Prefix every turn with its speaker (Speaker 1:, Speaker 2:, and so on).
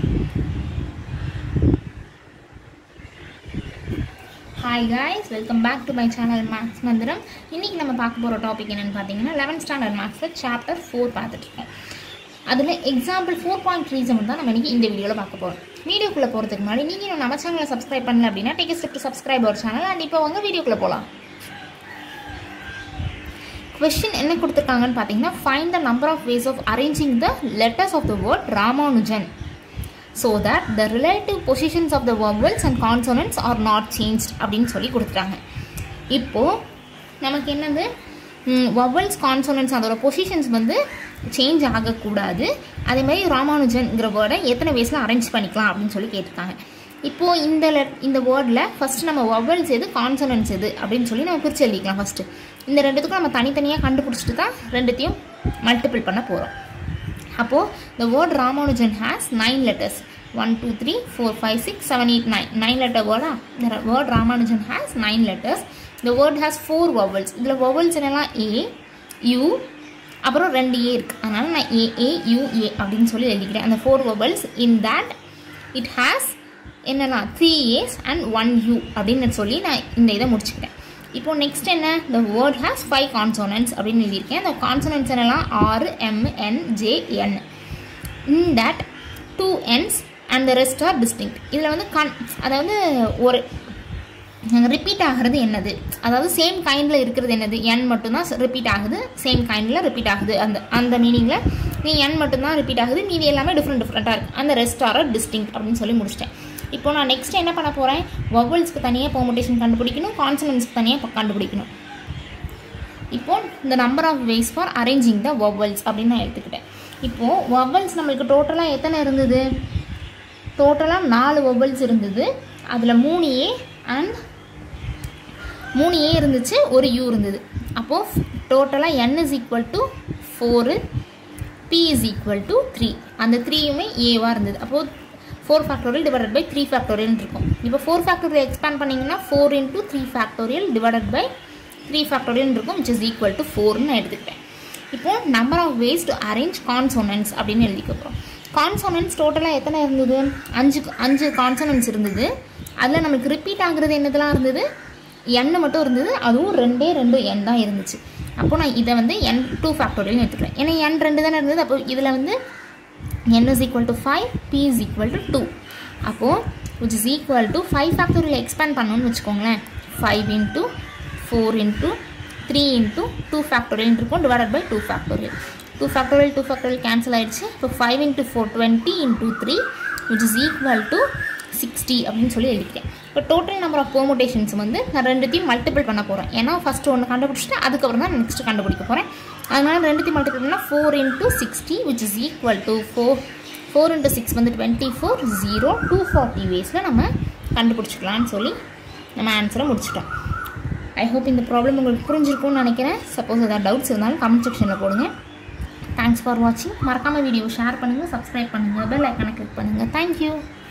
Speaker 1: hi guys welcome back to my channel maths Manthiram இன்றைக்கி நம்ம பார்க்க போகிற டாபிக் என்னென்னு பார்த்தீங்கன்னா லெவன்த் ஸ்டாண்டர்ட் மேக்ஸில் சாப்டர் ஃபோர் பார்த்துட்ருக்கோம் அதில் example four point three seven தான் நம்ம இன்றைக்கி இந்த வீடியோவில் பார்க்க போகிறோம் வீடியோக்குள்ளே போகிறதுக்கு முன்னாடி நீங்கள் இன்னும் நம்ம சேனலை சப்ஸ்கிரைப் பண்ணல அப்படின்னா take step to subscribe our channel and இப்போ வந்து வீடியோக்குள்ளே போகலாம் கொஷின் என்ன கொடுத்துருக்காங்கன்னு பார்த்தீங்கன்னா find the number of ways of arranging the letters of the word Ramanujan so that the relative positions of the vowels and consonants are not changed அப்படின்னு சொல்லி கொடுத்துட்டாங்க இப்போது நமக்கு என்னது வவல்ஸ் கான்சோனன்ட்ஸ் அதோட பொசிஷன்ஸ் வந்து சேஞ்ச் ஆகக்கூடாது அதே மாதிரி ராமானுஜன்ங்கிற வேர்டை எத்தனை வேஸில் அரேஞ்ச் பண்ணிக்கலாம் அப்படின்னு சொல்லி கேட்டிருக்காங்க இப்போது இந்த லெட் இந்த வேர்டில் ஃபஸ்ட்டு நம்ம வவல்ஸ் எது கான்சோனன்ட்ஸ் எது அப்படின்னு சொல்லி நம்ம பிரித்து எழுதிக்கலாம் ஃபஸ்ட்டு இந்த ரெண்டுத்துக்கும் நம்ம தனித்தனியாக கண்டுபிடிச்சிட்டு தான் ரெண்டுத்தையும் மல்டிபிள் பண்ண போகிறோம் அப்போது the word Ramanujan has nine letters one two three four five six seven eight nine nine letter வேர்டா இந்த word Ramanujan has nine letters இந்த வேர்ட் ஹேஸ் ஃபோர் வவல்ஸ் இதில் வவல்ஸ் என்னெல்லாம் ஏ யூ அப்புறம் ரெண்டு ஏ இருக்குது அதனால் நான் ஏ ஏ யூ ஏ அப்படின்னு சொல்லி எழுதிக்கிறேன் அந்த four vowels in that it has என்னெல்லாம் three A's and one U அப்படின்னு சொல்லி நான் இந்த இதை முடிச்சுக்கிறேன் இப்போ நெக்ஸ்ட் என்ன the word has five consonants அப்படின்னு எழுதியிருக்கேன் அந்த கான்சோனன்ட்ஸ் என்னெல்லாம் R M N J N in that two N's and the rest are distinct இதில் வந்து கன் அதாவது ஒரு ரிப்பீட் ஆகிறது என்னது அதாவது சேம் கைண்டில் இருக்கிறது என்னது என் மட்டும்தான் ரிப்பீட் ஆகுது சேம் கைண்டில் ரிப்பீட் ஆகுது அந்த அந்த மீனிங்கில் நீ என் மட்டும்தான் ரிப்பீட் ஆகுது மீதி எல்லாமே டிஃப்ரெண்ட் டிஃப்ரெண்ட்டாக இருக்குது அந்த ரெஸ்ட் ஆர் டிஸ்டிங் அப்படின்னு சொல்லி முடிச்சிட்டேன் இப்போ நான் நெக்ஸ்ட் என்ன பண்ண போகிறேன் வவல்ஸ்க்கு தனியாக பெர்முடேஷன் கண்டுபிடிக்கணும் கான்சனன்ஸ்க்கு தனியாக கண்டுபிடிக்கணும் இப்போ இந்த number of ways for arranging the vowels அப்படின்னு நான் எடுத்துக்கிட்டேன் இப்போது வவல்ஸ் நம்மளுக்கு டோட்டலாக எத்தனை இருந்தது டோட்டலாக நாலு வவல்ஸ் இருந்தது அதில் மூணு ஏ அண்ட் மூணு ஏ இருந்துச்சு ஒரு யூ இருந்தது அப்போது டோட்டலாக n is equal to four p is equal to three அந்த த்ரீயுமே ஏவாக இருந்தது அப்போது four factorial divided by three factorial இருக்கும் இப்போ ஃபோர் ஃபேக்டோரியல் எக்ஸ்பேண்ட் பண்ணிங்கன்னா four into three factorial divided by three factorial இருக்கும் விச் இஸ் ஈக்குவல் டு ஃபோர்னு நான் எடுத்துக்கிட்டேன் இப்போது number of ways to arrange consonants அப்படின்னு எழுதிக்க போகிறோம் கான்சோனன்ஸ் டோட்டலாக எத்தனை இருந்தது அஞ்சு அஞ்சு கான்சோனன்ஸ் இருந்தது அதில் நமக்கு ரிப்பீட் ஆகுறது என்னதெல்லாம் இருந்தது எண்ணு மட்டும் இருந்தது அதுவும் ரெண்டே ரெண்டு எண் தான் இருந்துச்சு அப்போ நான் இதை வந்து என் டூ ஃபேக்டோரியல் எடுத்துக்கிறேன் ஏன்னா என் ரெண்டு தானே இருந்தது அப்போ இதில் வந்து n is equal to 5 p is equal to 2 அப்போது which is equal to 5 factorial expand பண்ணணும்னு வச்சுக்கோங்களேன் 5 into 4 into 3 into 2 ஃபேக்டோரியல் இருக்கும் divided by 2 factorial 2 factorial 2 factorial cancel ஆயிடுச்சு இப்போ 5 into 4 20 into 3 which is equal to 60 அப்படின்னு சொல்லி எழுதிக்கிறேன் இப்போ டோட்டல் நம்பர் ஆஃப் பெர்முடேஷன்ஸ் வந்து நான் ரெண்டுத்தையும் மல்டிபிள் பண்ண போகிறேன் ஏன்னா ஃபஸ்ட்டு ஒன்று கண்டுபிடிச்சிட்டு அதுக்கப்புறம் தான் நெக்ஸ்ட் கண்டுபிடிக்க போகிறேன் அதனால் ரெண்டுத்தையும் மல்டிபிள் பண்ணால் four into sixty which is equal to four four into six வந்து twenty four zero two forty வேஸில் நம்ம கண்டுபிடிச்சிக்கலாம்னு சொல்லி நம்ம ஆன்சரை முடிச்சிட்டோம் ஐ ஹோப் இந்த ப்ராப்ளம் உங்களுக்கு புரிஞ்சிருக்கும்னு நினைக்கிறேன் சப்போஸ் ஏதாவது டவுட்ஸ் இருந்தாலும் கமெண்ட் செக்ஷனில் போடுங்க தேங்க்ஸ் ஃபார் வாட்சிங் மறக்காமல் வீடியோ ஷேர் பண்ணுங்கள் சப்ஸ்கிரைப் பண்ணுங்கள் பெல் ஐக்கானை கிளிக் பண்ணுங்கள் தேங்க்யூ